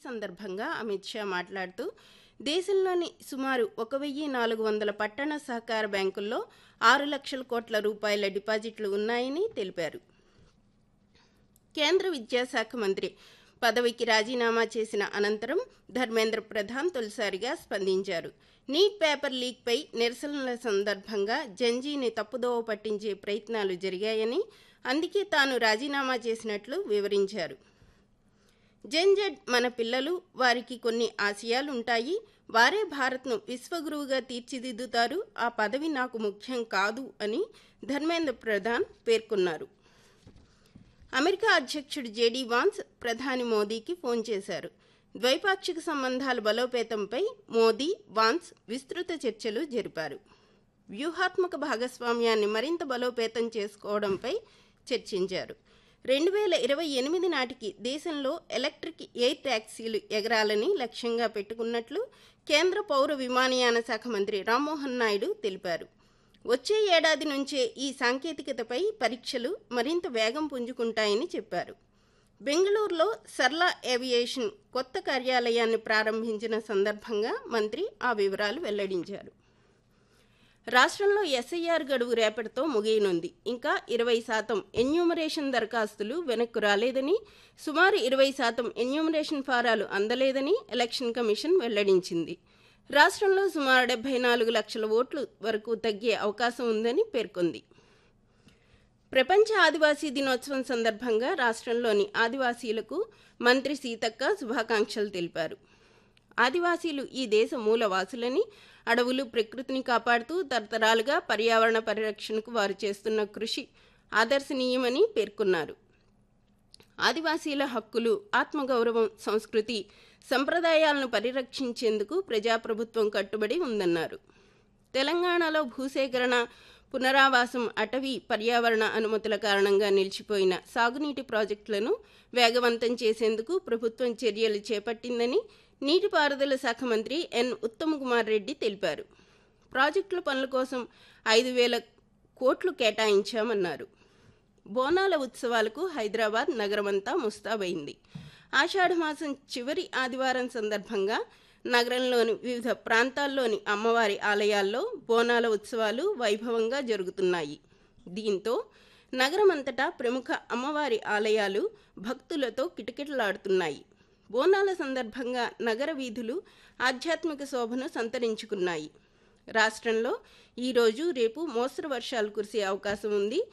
సందర్భంగా అమిత్ షా మాట్లాడుతూ దేశంలోని సుమారు ఒక వెయ్యి నాలుగు వందల పట్టణ సహకార బ్యాంకుల్లో ఆరు లక్షల కోట్ల రూపాయల డిపాజిట్లు ఉన్నాయని తెలిపారు కేంద్ర విద్యాశాఖ మంత్రి పదవికి రాజీనామా చేసిన అనంతరం ధర్మేంద్ర ప్రధాన్ తొలిసారిగా స్పందించారు నీట్ పేపర్ లీక్పై నిరసనల సందర్భంగా జంజీని తప్పుదోవ పట్టించే ప్రయత్నాలు జరిగాయని అందుకే తాను రాజీనామా చేసినట్లు వివరించారు జెన్జెడ్ మన పిల్లలు వారికి కొన్ని ఆశయాలు ఉంటాయి వారే భారత్ను విశ్వగురువుగా తీర్చిదిద్దుతారు ఆ పదవి నాకు ముఖ్యం కాదు అని ధర్మేంద్ర ప్రధాన్ పేర్కొన్నారు అమెరికా అధ్యక్షుడు జేడీ వాన్స్ ప్రధాని మోదీకి ఫోన్ చేశారు ద్వైపాక్షిక సంబంధాల బలోపేతంపై మోదీ వాన్స్ విస్తృత చర్చలు జరిపారు వ్యూహాత్మక భాగస్వామ్యాన్ని మరింత బలోపేతం చేసుకోవడంపై చర్చించారు రెండు వేల ఇరవై ఎనిమిది నాటికి దేశంలో ఎలక్ట్రిక్ ఎయిర్ ట్యాక్సీలు ఎగరాలని లక్ష్యంగా పెట్టుకున్నట్లు కేంద్ర పౌర విమానయాన శాఖ మంత్రి రామ్మోహన్ నాయుడు తెలిపారు వచ్చే ఏడాది నుంచే ఈ సాంకేతికతపై పరీక్షలు మరింత వేగం పుంజుకుంటాయని చెప్పారు బెంగళూరులో సర్లా ఏవియేషన్ కొత్త కార్యాలయాన్ని ప్రారంభించిన సందర్భంగా మంత్రి ఆ వివరాలు వెల్లడించారు రాష్ట్రంలో ఎస్ఐఆర్ గడువు రేపటితో ముగియనుంది ఇంకా ఇరవై శాతం ఎన్యూమరేషన్ దరఖాస్తులు వెనక్కు రాలేదని సుమారు ఇరవై శాతం ఎన్యూమరేషన్ ఫారాలు అందలేదని ఎలక్షన్ కమిషన్ వెల్లడించింది రాష్ట్రంలో సుమారు డెబ్బై నాలుగు లక్షల ఓట్లు వరకు తగ్గే అవకాశం ఉందని పేర్కొంది ప్రపంచ ఆదివాసీ దినోత్సవం సందర్భంగా రాష్ట్రంలోని ఆదివాసీలకు మంత్రి సీతక్క శుభాకాంక్షలు తెలిపారు ఆదివాసీలు ఈ దేశ మూలవాసులని అడవులు ప్రకృతిని కాపాడుతూ తరతరాలుగా పర్యావరణ పరిరక్షణకు వారు చేస్తున్న కృషి ఆదర్శనీయమని పేర్కొన్నారు ఆదివాసీల హక్కులు ఆత్మగౌరవం సంస్కృతి సంప్రదాయాలను పరిరక్షించేందుకు ప్రజాప్రభుత్వం కట్టుబడి ఉందన్నారు తెలంగాణలో భూసేకరణ పునరావాసం అటవీ పర్యావరణ అనుమతుల కారణంగా నిలిచిపోయిన సాగునీటి ప్రాజెక్టులను వేగవంతం చేసేందుకు ప్రభుత్వం చర్యలు చేపట్టిందని నీటిపారుదల శాఖ మంత్రి ఎన్ ఉత్తమ్ కుమార్ రెడ్డి తెలిపారు ప్రాజెక్టుల పనుల కోసం ఐదు వేల కోట్లు కేటాయించామన్నారు బోనాల ఉత్సవాలకు హైదరాబాద్ నగరమంతా ముస్తాబైంది ఆషాఢమాసం చివరి ఆదివారం సందర్భంగా నగరంలోని వివిధ ప్రాంతాల్లోని అమ్మవారి ఆలయాల్లో బోనాల ఉత్సవాలు వైభవంగా జరుగుతున్నాయి దీంతో నగరమంతటా ప్రముఖ అమ్మవారి ఆలయాలు భక్తులతో కిటకిటలాడుతున్నాయి బోనాల సందర్భంగా నగర వీధులు ఆధ్యాత్మిక శోభను సంతరించుకున్నాయి రాష్ట్రంలో ఈరోజు రేపు మోస్తరు వర్షాలు కురిసే అవకాశం ఉంది